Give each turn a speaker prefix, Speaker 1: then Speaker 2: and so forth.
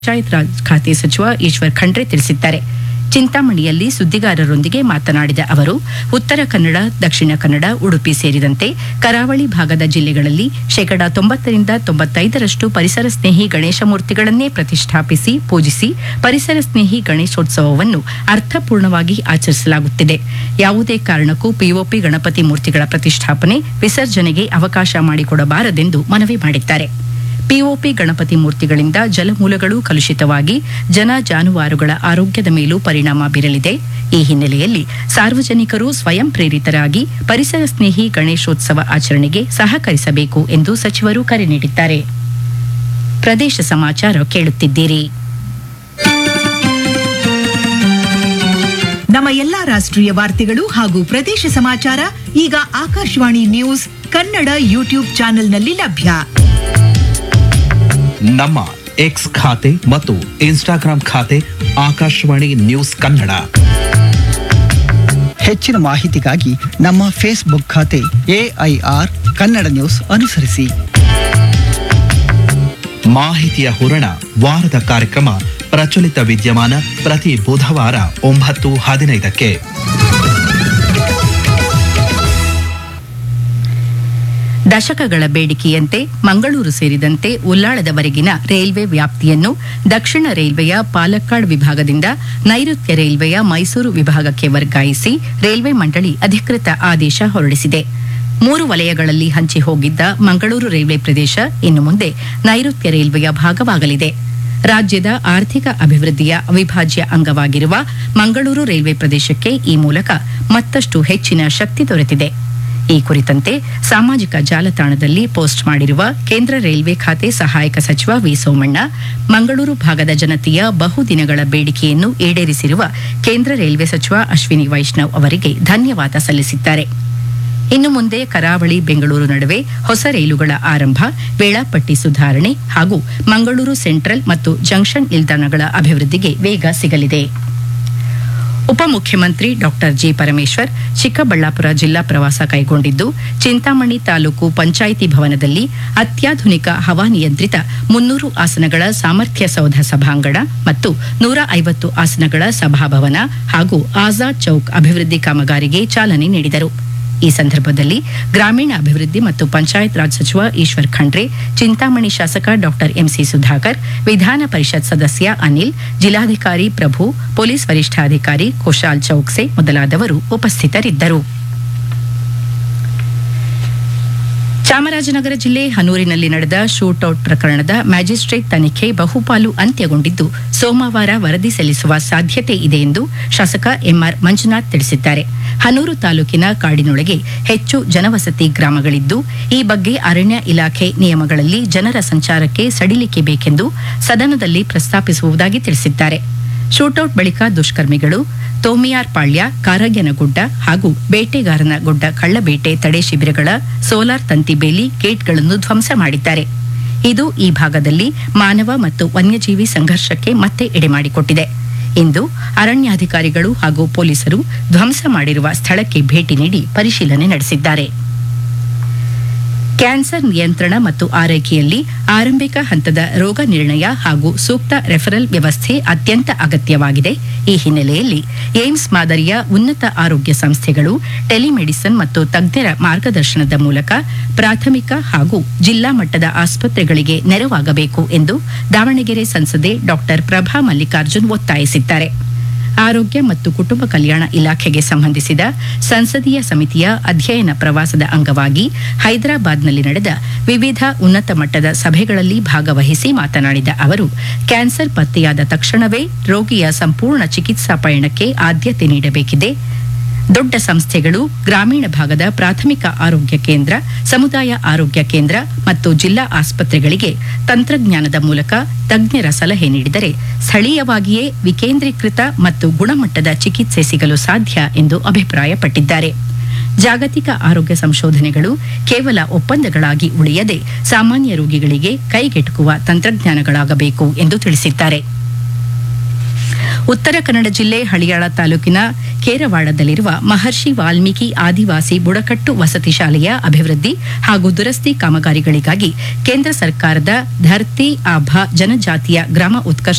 Speaker 1: ಪಂಚಾಯತ್ ರಾಜ್ ಖಾತೆ ಸಚಿವ ಈಶ್ವರ್ ಖಂಡ್ರೆ ತಿಳಿಸಿದ್ದಾರೆ ಚಿಂತಾಮಣಿಯಲ್ಲಿ ಸುದ್ದಿಗಾರರೊಂದಿಗೆ ಮಾತನಾಡಿದ ಅವರು ಉತ್ತರ ಕನ್ನಡ ದಕ್ಷಿಣ ಕನ್ನಡ ಉಡುಪಿ ಸೇರಿದಂತೆ ಕರಾವಳಿ ಭಾಗದ ಜಿಲ್ಲೆಗಳಲ್ಲಿ ಶೇಕಡಾ ತೊಂಬತ್ತರಿಂದ ತೊಂಬತ್ತೈದರಷ್ಟು ಪರಿಸರ ಸ್ನೇಹಿ ಗಣೇಶ ಮೂರ್ತಿಗಳನ್ನೇ ಪ್ರತಿಷ್ಠಾಪಿಸಿ ಪೂಜಿಸಿ ಪರಿಸರ ಸ್ನೇಹಿ ಗಣೇಶೋತ್ಸವವನ್ನು ಅರ್ಥಪೂರ್ಣವಾಗಿ ಆಚರಿಸಲಾಗುತ್ತಿದೆ ಯಾವುದೇ ಕಾರಣಕ್ಕೂ ಪಿಒಪಿ ಗಣಪತಿ ಮೂರ್ತಿಗಳ ಪ್ರತಿಷ್ಠಾಪನೆ ವಿಸರ್ಜನೆಗೆ ಅವಕಾಶ ಮಾಡಿಕೊಡಬಾರದೆಂದು ಮನವಿ ಮಾಡಿದ್ದಾರೆ ಪಿಒಪಿ ಗಣಪತಿ ಮೂರ್ತಿಗಳಿಂದ ಜಲಮೂಲಗಳು ಕಲುಷಿತವಾಗಿ ಜನ ಜಾನುವಾರುಗಳ ಆರೋಗ್ಯದ ಮೇಲೂ ಪರಿಣಾಮ ಬೀರಲಿದೆ ಈ ಹಿನ್ನೆಲೆಯಲ್ಲಿ ಸಾರ್ವಜನಿಕರು ಸ್ವಯಂ ಪ್ರೇರಿತರಾಗಿ ಪರಿಸರ ಸ್ನೇಹಿ ಗಣೇಶೋತ್ಸವ ಆಚರಣೆಗೆ ಸಹಕರಿಸಬೇಕು ಎಂದು ಸಚಿವರು ಕರೆ ನೀಡಿದ್ದಾರೆ ಪ್ರದೇಶ ಸಮಾಚಾರ ಕೇಳುತ್ತಿದ್ದೀರಿ
Speaker 2: ನಮ್ಮ ಎಲ್ಲಾ ರಾಷ್ಟ್ರೀಯ ವಾರ್ತೆಗಳು ಹಾಗೂ ಪ್ರದೇಶ ಸಮಾಚಾರ ಈಗ ಆಕಾಶವಾಣಿ ನ್ಯೂಸ್ ಕನ್ನಡ ಯೂಟ್ಯೂಬ್ ಚಾನೆಲ್ನಲ್ಲಿ ಲಭ್ಯ
Speaker 3: ನಮ್ಮ ಎಕ್ಸ್ ಖಾತೆ ಮತ್ತು ಇನ್ಸ್ಟಾಗ್ರಾಂ ಖಾತೆ ಆಕಾಶವಾಣಿ ನ್ಯೂಸ್ ಕನ್ನಡ
Speaker 4: ಹೆಚ್ಚಿನ ಮಾಹಿತಿಗಾಗಿ ನಮ್ಮ ಫೇಸ್ಬುಕ್ ಖಾತೆ ಎಐಆರ್ ಕನ್ನಡ ನ್ಯೂಸ್ ಅನುಸರಿಸಿ
Speaker 3: ಮಾಹಿತಿಯ ಹೂರಣ ವಾರದ ಕಾರ್ಯಕ್ರಮ ಪ್ರಚಲಿತ ವಿದ್ಯಮಾನ ಪ್ರತಿ ಬುಧವಾರ ಒಂಬತ್ತು ಹದಿನೈದಕ್ಕೆ
Speaker 1: ದಶಕಗಳ ಬೇಡಿಕೆಯಂತೆ ಮಂಗಳೂರು ಸೇರಿದಂತೆ ಉಲ್ಲಾಳದವರೆಗಿನ ರೈಲ್ವೆ ವ್ಯಾಪ್ತಿಯನ್ನು ದಕ್ಷಿಣ ರೈಲ್ವೆಯ ಪಾಲಕ್ಕಾಡ್ ವಿಭಾಗದಿಂದ ನೈಋತ್ಯ ರೈಲ್ವೆಯ ಮೈಸೂರು ವಿಭಾಗಕ್ಕೆ ವರ್ಗಾಯಿಸಿ ರೈಲ್ವೆ ಮಂಡಳಿ ಅಧಿಕೃತ ಆದೇಶ ಹೊರಡಿಸಿದೆ ಮೂರು ವಲಯಗಳಲ್ಲಿ ಹಂಚಿ ಹೋಗಿದ್ದ ಮಂಗಳೂರು ರೈಲ್ವೆ ಪ್ರದೇಶ ಇನ್ನು ಮುಂದೆ ನೈಋತ್ಯ ರೈಲ್ವೆಯ ಭಾಗವಾಗಲಿದೆ ರಾಜ್ಯದ ಆರ್ಥಿಕ ಅಭಿವೃದ್ಧಿಯ ಅವಿಭಾಜ್ಯ ಅಂಗವಾಗಿರುವ ಮಂಗಳೂರು ರೈಲ್ವೆ ಪ್ರದೇಶಕ್ಕೆ ಈ ಮೂಲಕ ಮತ್ತಷ್ಟು ಹೆಚ್ಚಿನ ಶಕ್ತಿ ದೊರೆತಿದೆ ಈ ಕುರಿತಂತೆ ಸಾಮಾಜಿಕ ಜಾಲತಾಣದಲ್ಲಿ ಪೋಸ್ಟ್ ಮಾಡಿರುವ ಕೇಂದ್ರ ರೈಲ್ವೆ ಖಾತೆ ಸಹಾಯಕ ಸಚಿವ ವಿ ಸೋಮಣ್ಣ ಮಂಗಳೂರು ಭಾಗದ ಜನತೆಯ ಬಹುದಿನಗಳ ಬೇಡಿಕೆಯನ್ನು ಈಡೇರಿಸಿರುವ ಕೇಂದ್ರ ರೈಲ್ವೆ ಸಚಿವ ಅಶ್ವಿನಿ ವೈಷ್ಣವ್ ಅವರಿಗೆ ಧನ್ಯವಾದ ಸಲ್ಲಿಸಿದ್ದಾರೆ ಇನ್ನು ಮುಂದೆ ಕರಾವಳಿ ಬೆಂಗಳೂರು ನಡುವೆ ಹೊಸ ರೈಲುಗಳ ಆರಂಭ ವೇಳಾಪಟ್ಟಿ ಸುಧಾರಣೆ ಹಾಗೂ ಮಂಗಳೂರು ಸೆಂಟ್ರಲ್ ಮತ್ತು ಜಂಕ್ಷನ್ ನಿಲ್ದಾಣಗಳ ಅಭಿವೃದ್ಧಿಗೆ ವೇಗ ಸಿಗಲಿದೆ ಉಪಮುಖ್ಯಮಂತ್ರಿ ಡಾಕ್ಟರ್ ಜಿ ಪರಮೇಶ್ವರ್ ಚಿಕ್ಕಬಳ್ಳಾಪುರ ಜಿಲ್ಲಾ ಪ್ರವಾಸ ಕೈಗೊಂಡಿದ್ದು ಚಿಂತಾಮಣಿ ತಾಲೂಕು ಪಂಚಾಯಿತಿ ಭವನದಲ್ಲಿ ಅತ್ಯಾಧುನಿಕ ಹವಾನಿಯಂತ್ರಿತ ಮುನ್ನೂರು ಆಸನಗಳ ಸಾಮರ್ಥ್ಯ ಸೌಧ ಸಭಾಂಗಣ ಮತ್ತು ನೂರ ಐವತ್ತು ಆಸನಗಳ ಸಭಾಭವನ ಹಾಗೂ ಆಜಾದ್ ಚೌಕ್ ಅಭಿವೃದ್ಧಿ ಕಾಮಗಾರಿಗೆ ಚಾಲನೆ ನೀಡಿದರು ಈ ಸಂದರ್ಭದಲ್ಲಿ ಗ್ರಾಮೀಣ ಅಭಿವೃದ್ಧಿ ಮತ್ತು ಪಂಚಾಯತ್ ರಾಜ್ ಸಚಿವ ಈಶ್ವರ್ ಖಂಡ್ರೆ ಚಿಂತಾಮಣಿ ಶಾಸಕ ಡಾಕ್ಟರ್ ಎಂಸಿ ಸುಧಾಕರ್ ವಿಧಾನ ಪರಿಷತ್ ಸದಸ್ಯ ಅನಿಲ್ ಜಿಲ್ಲಾಧಿಕಾರಿ ಪ್ರಭು ಪೊಲೀಸ್ ವರಿಷ್ಠಾಧಿಕಾರಿ ಕುಶಾಲ್ ಚೌಕ್ಸೆ ಮೊದಲಾದವರು ಉಪಸ್ಥಿತರಿದ್ದರು ಚಾಮರಾಜನಗರ ಜಿಲ್ಲೆ ಹನೂರಿನಲ್ಲಿ ನಡೆದ ಶೂಟೌಟ್ ಪ್ರಕರಣದ ಮ್ಯಾಜಿಸ್ಟ್ರೇಟ್ ತನಿಖೆ ಬಹುಪಾಲು ಅಂತ್ಯಗೊಂಡಿದ್ದು ಸೋಮವಾರ ವರದಿ ಸಲ್ಲಿಸುವ ಸಾಧ್ಯತೆ ಇದೆ ಎಂದು ಶಾಸಕ ಎಂಆರ್ ಮಂಜುನಾಥ್ ತಿಳಿಸಿದ್ದಾರೆ ಹನೂರು ತಾಲೂಕಿನ ಕಾಡಿನೊಳಗೆ ಹೆಚ್ಚು ಜನವಸತಿ ಗ್ರಾಮಗಳಿದ್ದು ಈ ಬಗ್ಗೆ ಅರಣ್ಯ ಇಲಾಖೆ ನಿಯಮಗಳಲ್ಲಿ ಜನರ ಸಂಚಾರಕ್ಕೆ ಸಡಿಲಿಕೆ ಬೇಕೆಂದು ಸದನದಲ್ಲಿ ಪ್ರಸ್ತಾಪಿಸುವುದಾಗಿ ತಿಳಿಸಿದ್ದಾರೆ ಶೂಟೌಟ್ ಬಳಿಕ ದುಷ್ಕರ್ಮಿಗಳು ತೋಮಿಯಾರ್ ಪಾಳ್ಯ ಕಾರಗ್ಯನಗುಡ್ಡ ಹಾಗೂ ಬೇಟೆಗಾರನ ಗುಡ್ಡ ಕಳ್ಳಬೇಟೆ ತಡೆ ಶಿಬಿರಗಳ ಸೋಲಾರ್ ತಂತಿ ಬೇಲಿ ಗೇಟ್ಗಳನ್ನು ಧ್ವಂಸ ಮಾಡಿದ್ದಾರೆ ಇದು ಈ ಭಾಗದಲ್ಲಿ ಮಾನವ ಮತ್ತು ವನ್ಯಜೀವಿ ಸಂಘರ್ಷಕ್ಕೆ ಮತ್ತೆ ಎಡೆಮಾಡಿಕೊಟ್ಟಿದೆ ಇಂದು ಅರಣ್ಯಾಧಿಕಾರಿಗಳು ಹಾಗೂ ಪೊಲೀಸರು ಧ್ವಂಸ ಮಾಡಿರುವ ಸ್ಥಳಕ್ಕೆ ಭೇಟಿ ನೀಡಿ ಪರಿಶೀಲನೆ ನಡೆಸಿದ್ದಾರೆ ಕ್ಯಾನ್ಸರ್ ನಿಯಂತ್ರಣ ಮತ್ತು ಆರೈಕೆಯಲ್ಲಿ ಆರಂಭಿಕ ಹಂತದ ರೋಗ ನಿರ್ಣಯ ಹಾಗೂ ಸೂಕ್ತ ರೆಫರಲ್ ವ್ಯವಸ್ಥೆ ಅತ್ಯಂತ ಅಗತ್ಯವಾಗಿದೆ ಈ ಹಿನ್ನೆಲೆಯಲ್ಲಿ ಏಮ್ಸ್ ಮಾದರಿಯ ಉನ್ನತ ಆರೋಗ್ಯ ಸಂಸ್ಥೆಗಳು ಟೆಲಿಮೆಡಿಸಿನ್ ಮತ್ತು ತಜ್ಞರ ಮಾರ್ಗದರ್ಶನದ ಮೂಲಕ ಪ್ರಾಥಮಿಕ ಹಾಗೂ ಜಿಲ್ಲಾ ಮಟ್ಟದ ಆಸ್ಪತ್ರೆಗಳಿಗೆ ನೆರವಾಗಬೇಕು ಎಂದು ದಾವಣಗೆರೆ ಸಂಸದೆ ಡಾಕ್ಟರ್ ಪ್ರಭಾ ಮಲ್ಲಿಕಾರ್ಜುನ್ ಒತ್ತಾಯಿಸಿದ್ದಾರೆ ಆರೋಗ್ಯ ಮತ್ತು ಕುಟುಂಬ ಕಲ್ಯಾಣ ಇಲಾಖೆಗೆ ಸಂಬಂಧಿಸಿದ ಸಂಸದೀಯ ಸಮಿತಿಯ ಅಧ್ಯಯನ ಪ್ರವಾಸದ ಅಂಗವಾಗಿ ಹೈದರಾಬಾದ್ನಲ್ಲಿ ನಡೆದ ವಿವಿಧ ಉನ್ನತ ಮಟ್ಟದ ಸಭೆಗಳಲ್ಲಿ ಭಾಗವಹಿಸಿ ಮಾತನಾಡಿದ ಅವರು ಕ್ಯಾನ್ಸರ್ ಪತ್ತೆಯಾದ ತಕ್ಷಣವೇ ರೋಗಿಯ ಸಂಪೂರ್ಣ ಚಿಕಿತ್ಸಾ ಪಯಣಕ್ಕೆ ಆದ್ಯತೆ ನೀಡಬೇಕಿದೆ ದೊಡ್ಡ ಸಂಸ್ಥೆಗಳು ಗ್ರಾಮೀಣ ಭಾಗದ ಪ್ರಾಥಮಿಕ ಆರೋಗ್ಯ ಕೇಂದ್ರ ಸಮುದಾಯ ಆರೋಗ್ಯ ಕೇಂದ್ರ ಮತ್ತು ಜಿಲ್ಲಾ ಆಸ್ಪತ್ರೆಗಳಿಗೆ ತಂತ್ರಜ್ಞಾನದ ಮೂಲಕ ತಜ್ಞರ ಸಲಹೆ ನೀಡಿದರೆ ಸ್ಥಳೀಯವಾಗಿಯೇ ವಿಕೇಂದ್ರೀಕೃತ ಮತ್ತು ಗುಣಮಟ್ಟದ ಚಿಕಿತ್ಸೆ ಸಿಗಲು ಸಾಧ್ಯ ಎಂದು ಅಭಿಪ್ರಾಯಪಟ್ಟಿದ್ದಾರೆ ಜಾಗತಿಕ ಆರೋಗ್ಯ ಸಂಶೋಧನೆಗಳು ಕೇವಲ ಒಪ್ಪಂದಗಳಾಗಿ ಉಳಿಯದೆ ಸಾಮಾನ್ಯ ರೋಗಿಗಳಿಗೆ ಕೈಗೆಟುಕುವ ತಂತ್ರಜ್ಞಾನಗಳಾಗಬೇಕು ಎಂದು ತಿಳಿಸಿದ್ದಾರೆ ಉತ್ತರ ಕನ್ನಡ ಜಿಲ್ಲೆ ಹಳಿಯಾಳ ತಾಲೂಕಿನ ಕೇರವಾಡದಲ್ಲಿರುವ ಮಹರ್ಷಿ ವಾಲ್ಮೀಕಿ ಆದಿವಾಸಿ ಬುಡಕಟ್ಟು ವಸತಿ ಶಾಲೆಯ ಅಭಿವೃದ್ಧಿ ಹಾಗೂ ದುರಸ್ತಿ ಕಾಮಗಾರಿಗಳಿಗಾಗಿ ಕೇಂದ್ರ ಸರ್ಕಾರದ ಧರ್ತಿ ಆಭಾ ಜನಜಾತಿಯ ಗ್ರಾಮ ಉತ್ಕರ್ಷ